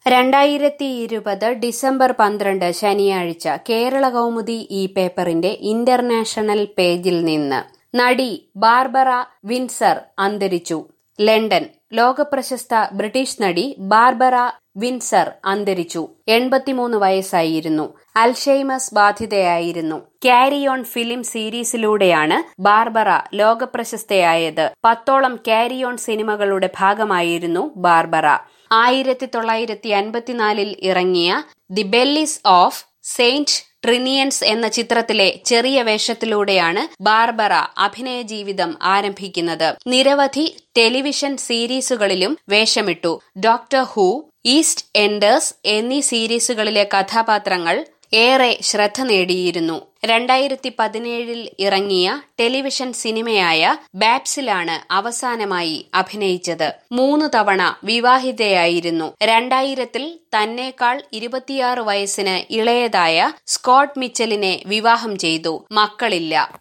രണ്ടായിരത്തി ഇരുപത് ഡിസംബർ പന്ത്രണ്ട് ശനിയാഴ്ച കേരള കൗമുദി ഈ പേപ്പറിന്റെ ഇന്റർനാഷണൽ പേജിൽ നിന്ന് നടി ബാർബറ വിൻസർ അന്തരിച്ചു ലണ്ടൻ ലോകപ്രശസ്ത ബ്രിട്ടീഷ് നടി ബാർബറ വിൻസർ അന്തരിച്ചു എൺപത്തിമൂന്ന് വയസ്സായിരുന്നു അൽഷെയ്മസ് ബാധിതയായിരുന്നു ക്യാരി ഓൺ ഫിലിം സീരീസിലൂടെയാണ് ബാർബറ ലോകപ്രശസ്തയായത് പത്തോളം ക്യാരി ഓൺ സിനിമകളുടെ ഭാഗമായിരുന്നു ബാർബറ ആയിരത്തി തൊള്ളായിരത്തി അൻപത്തിനാലിൽ ഇറങ്ങിയ the Belles of Saint Trinian's എന്ന ചിത്രത്തിലെ ചെറിയ വേഷത്തിലൂടെയാണ് ബാർബറ അഭിനയ ജീവിതം ആരംഭിക്കുന്നത് നിരവധി ടെലിവിഷൻ സീരീസുകളിലും വേഷമിട്ടു ഡോക്ടർ ഹൂ ഈസ്റ്റ് എൻഡേഴ്സ് എന്നീ സീരീസുകളിലെ കഥാപാത്രങ്ങൾ ഏറെ ശ്രദ്ധ നേടിയിരുന്നു രണ്ടായിരത്തി പതിനേഴിൽ ഇറങ്ങിയ ടെലിവിഷൻ സിനിമയായ ബാപ്സിലാണ് അവസാനമായി അഭിനയിച്ചത് മൂന്ന് തവണ വിവാഹിതയായിരുന്നു രണ്ടായിരത്തിൽ തന്നേക്കാൾ ഇരുപത്തിയാറ് വയസ്സിന് ഇളയതായ സ്കോട്ട് മിച്ചലിനെ വിവാഹം ചെയ്തു മക്കളില്ല